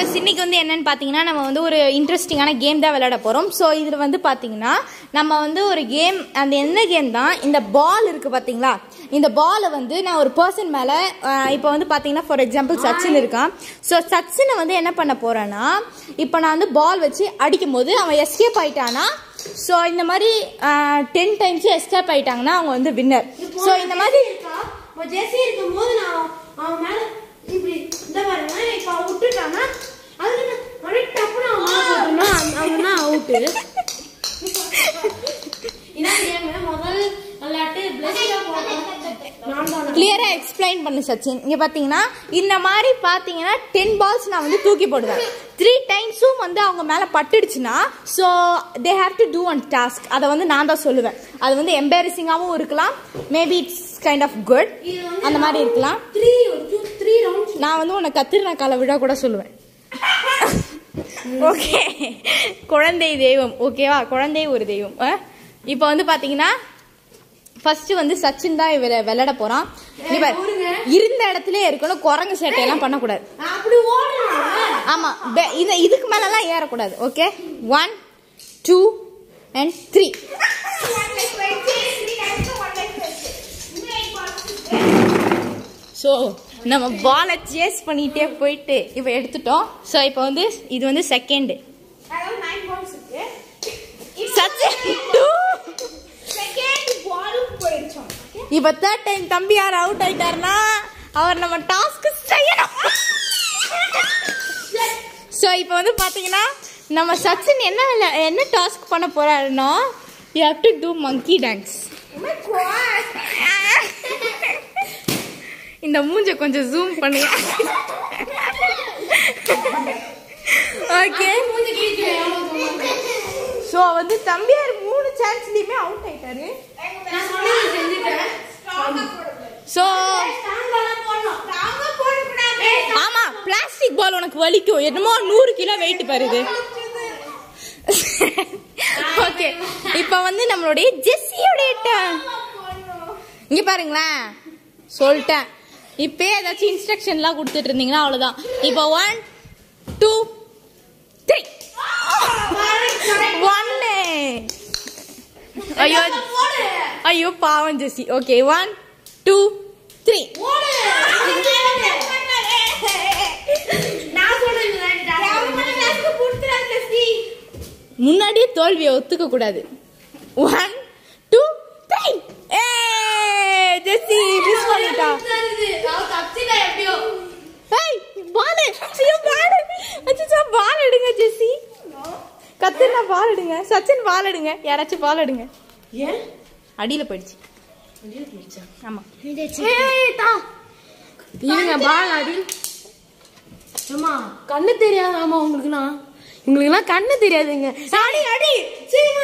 Viewers இன்னைக்கு வந்து என்னன்னு பார்த்தீங்கன்னா நம்ம வந்து ஒரு இன்ட்ரெஸ்டிங்கான கேம் தான் விளையாட போகிறோம் ஸோ இதில் வந்து பார்த்தீங்கன்னா நம்ம வந்து ஒரு கேம் அந்த என்ன கேம் தான் இந்த பால் இருக்குது பார்த்தீங்களா இந்த பாலை வந்து நான் ஒரு பர்சன் மேலே இப்போ வந்து பார்த்தீங்கன்னா ஃபார் எக்ஸாம்பிள் சச்சின் இருக்கான் ஸோ சச்சினை வந்து என்ன பண்ண போகிறேன்னா இப்போ நான் வந்து பால் வச்சு அடிக்கும் போது அவன் எஸ்கேப் ஆயிட்டானா ஸோ இந்த மாதிரி டென் டைம்ஸ் எஸ்கேப் ஆயிட்டாங்கன்னா அவங்க வந்து வின்னர் ஸோ இந்த மாதிரி ஜெர்சி இருக்கும் போது நான் அவன் மேல இப்படி இந்த பாருங்க இப்ப அவன் விட்டுட்டானா அதுக்கு நான் அப்படியே டப்புனு அவன் மேல போட்டோம்னா அவன் தான் அவுட்டு இதான் கேம் முதல் விளையாட்டு பிளஸ்ல போட்டோம் நான் தான் கிளியரா எக்ஸ்பிளைன் பண்ணு சச்சின் இங்க பாத்தீங்கன்னா இந்த மாதிரி பாத்தீங்கன்னா டென் பால்ஸ் நான் வந்து தூக்கி போடுவேன் த்ரீ டைம்ஸும் வந்து அவங்க மேல பட்டுடுச்சுன்னா so they have to do one task அதை வந்து நான் தான் சொல்லுவேன் அது வந்து எம்பாரசிங்காகவும் இருக்கலாம் maybe it's kind of good இது வந்து அந்த மாதிரி இருக்கலாம் த்ரீ த்ரீ ரவுண்ட்ஸ் நான் வந்து உன்னை கத்திரினா கால விழா கூட சொல்லுவேன் ஓகே குழந்தை தெய்வம் ஓகேவா குழந்தை ஒரு தெய்வம் இப்போ வந்து பாத்தீங்கன்னா ஃபர்ஸ்ட் வந்து சச்சின் தான் இவர விளையாட போறான் இவர் பாருங்க. இருந்த இடத்துல இருக்கணும் குரங்கு சேட்டையெல்லாம் பண்ணக்கூடாது அப்படி ஓடணும் ஆமா பெ- இது இதுக்கு மேலலாம் ஏறக்கூடாது okay one two and three so நம்ம பாலை சேஸ் பண்ணிட்டே போயிட்டு இப்போ எடுத்துட்டோம் ஸோ இப்போ வந்து இது வந்து செகண்டு சச்சின் டூ இப்போ தேர்ட் டைம் தம்பி யார் அவுட் ஆயிட்டாருன்னா அவர் நம்ம டாஸ்க் செய்யணும் ஸோ இப்போ வந்து பார்த்தீங்கன்னா நம்ம சச்சின் என்ன விளை- என்ன டாஸ்க் பண்ண போறாருன்னா you have to do monkey dance இந்த மூஞ்ச கொஞ்சம் ஜூம் பண்ணுங்க ஓகே ஸோ வந்து தம்பியார் மூணு சான்ஸ்லயுமே அவுட் ஆயிட்டாரு நான் சொன்னது செஞ்சுட்டேன் ஸோ ஸ்ட்ராங்காலாம் போடணும் ஸ்ட்ராங்கா போடக்கூடாது ஆமா பிளாஸ்டிக் பால் உனக்கு வலிக்கும் என்னமோ நூறு கிலோ வெயிட் பாருது ஓகே இப்போ வந்து நம்மளுடைய ஜெஸ்ஸியோடைய turn. இங்க பாருங்களேன் சொல்லிட்டேன் இப்பே ஏதாச்சும் இன்ஸ்ட்ரக்ஷன்லாம் கொடுத்துட்டு இருந்தீங்கன்னா அவ்வளவுதான் இப்போ ஒன் டூ த்ரீ ஒன்னு ஐயோ ஐயோ பாவம் Jessie okay one two three நான் சொல்றேன் முன்னாடியே தோல்வியை ஒத்துக்க கூடாது ஒன் டூ த்ரீ ஏ ஜெஸ்ஸி மிஸ் பண்ணிட்டா ஏய் பால் ஐயோ பால் அச்சோ பால் எடுங்க ஜெஸ்ஸி கத்துனா பால் எடுங்க சச்சின் பால் எடுங்க யாராச்சும் பால் எடுங்க ஏன் அடியில போயிடுச்சு ஆமா இருங்க பால் அடி அம்மா கண்ணு தெரியாதாமா உங்களுக்குலாம் உங்களுக்குலாம் கண்ணு தெரியாதுங்க அடி அடி சீமா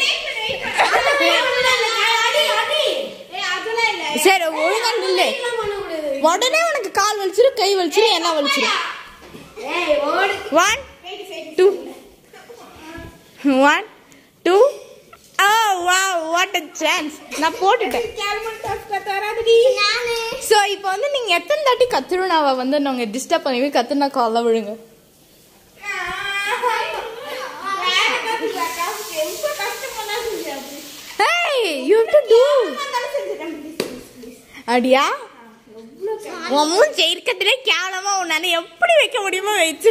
அடி சரி ஒழுங்கா நில்லு உடனே உனக்கு கால் வலிச்சிரும் கை வலிச்சிரும் எல்லாம் வலிச்சிரும் one two one two oh wow what a chance நான் போட்டுட்டேன் ஸோ இப்போ வந்து நீங்க எத்தனை தாட்டி கத்துருனாவை வந்து நாங்க டிஸ்டர்ப் பண்ணி கத்துனா கால விழுங்க ஹேய் யூ டு டு அடியா உன் மூஞ்சி இருக்கத்திலே கேவலமா உன்னால எப்படி வைக்க முடியுமோ வச்சு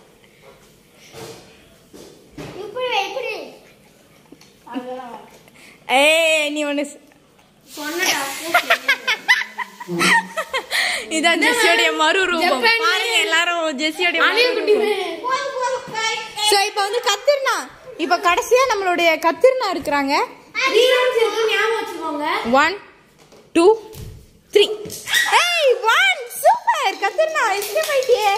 ஏய் நீ ஒன்று இதான் ஜெஸ்ஸியோடைய மறு ரூபம் பாருங்க எல்லாரும் ஜெஸ்ஸியோடைய மறு ரூபம் சோ இப்போ வந்து கத்திர்னா இப்போ கடைசியா நம்மளுடைய கத்திர்னா இருக்கிறாங்க ஒன் டூ த்ரீ ஏய் ஒன் சூப்பர் கத்திர்னா எஸ்கேப் ஆயிட்டியே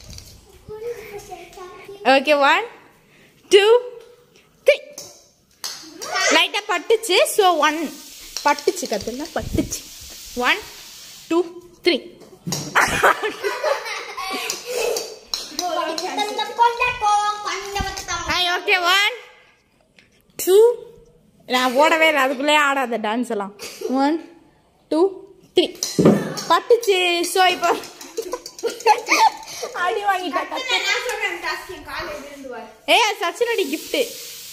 ஓகே ஒன் டூ த்ரீ லைட்டா பட்டுச்சு ஸோ ஒன் பட்டுச்சு கத்துனா பட்டுச்சு one two three okay one two நான் ஓடவே இல்லை அதுக்குள்ளே ஆடாத டான்ஸ் எல்லாம் ஒன் டூ த்ரீ பட்டுச்சு ஸோ இப்போ அடி வாங்கிட்டா கத்து ஏய் அது சச்சினோட கிஃப்ட்டு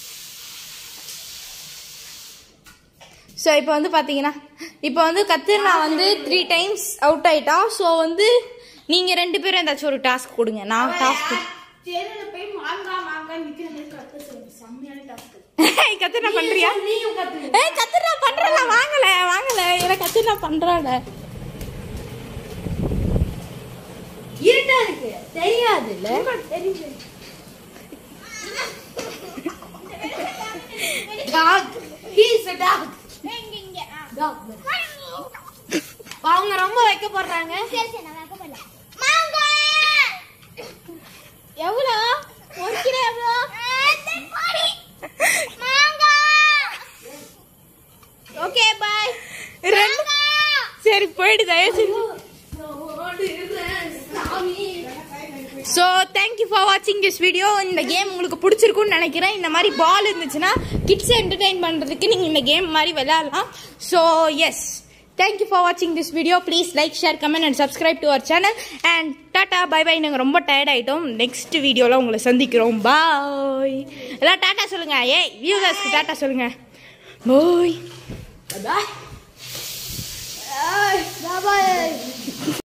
ஸோ இப்போ வந்து பார்த்தீங்கன்னா இப்போ வந்து கத்திரினா வந்து த்ரீ டைம்ஸ் அவுட் ஆயிட்டா ஸோ வந்து நீங்கள் ரெண்டு பேரும் ஏதாச்சும் ஒரு டாஸ்க் கொடுங்க நான் டாஸ்க் தெருல போய் மாங்கா மாங்கா நிக்கிறது கத்து சொல்லு செம்மையான டாஸ்க் கத்திரினா பண்ணுறியா நீயும் கத்துங்க ஏய் கத்திரினா பண்ணுறல வாங்கல வாங்கல எனக்கு கத்திரினா பண்ணுறாட இருட்டா இருக்கு தெரியாது இல்லை தெரிஞ்சு dog he's a dog dog அவங்க ரொம்ப வைக்கப்படுறாங்க எவ்வளோ ஒரு கிலோ எவ்வளோ ஓகே பாய் ரெண்டு சரி போயிடு தயவு செஞ்சு ஸோ தேங்க்யூ ஃபார் வாட்சிங் திஸ் வீடியோ இந்த கேம் உங்களுக்கு பிடிச்சிருக்கும்னு நினைக்கிறேன் இந்த மாதிரி பால் இருந்துச்சுன்னா கிட்ஸ் என்டர்டெயின் பண்ணுறதுக்கு நீங்கள் இந்த கேம் மாதிரி விளையாடலாம் ஸோ எஸ் தேங்க்யூ ஃபார் வாட்சிங் this video please like share comment and subscribe to our channel and tata bye bye நாங்கள் ரொம்ப டயர்ட் ஆகிட்டோம் நெக்ஸ்ட் வீடியோவில் உங்களை சந்திக்கிறோம் பாய் எல்லாம் டாட்டா சொல்லுங்கள் ஏய் வியூவர்ஸ்க்கு டாட்டா சொல்லுங்கள் பாய் பாய் பாய்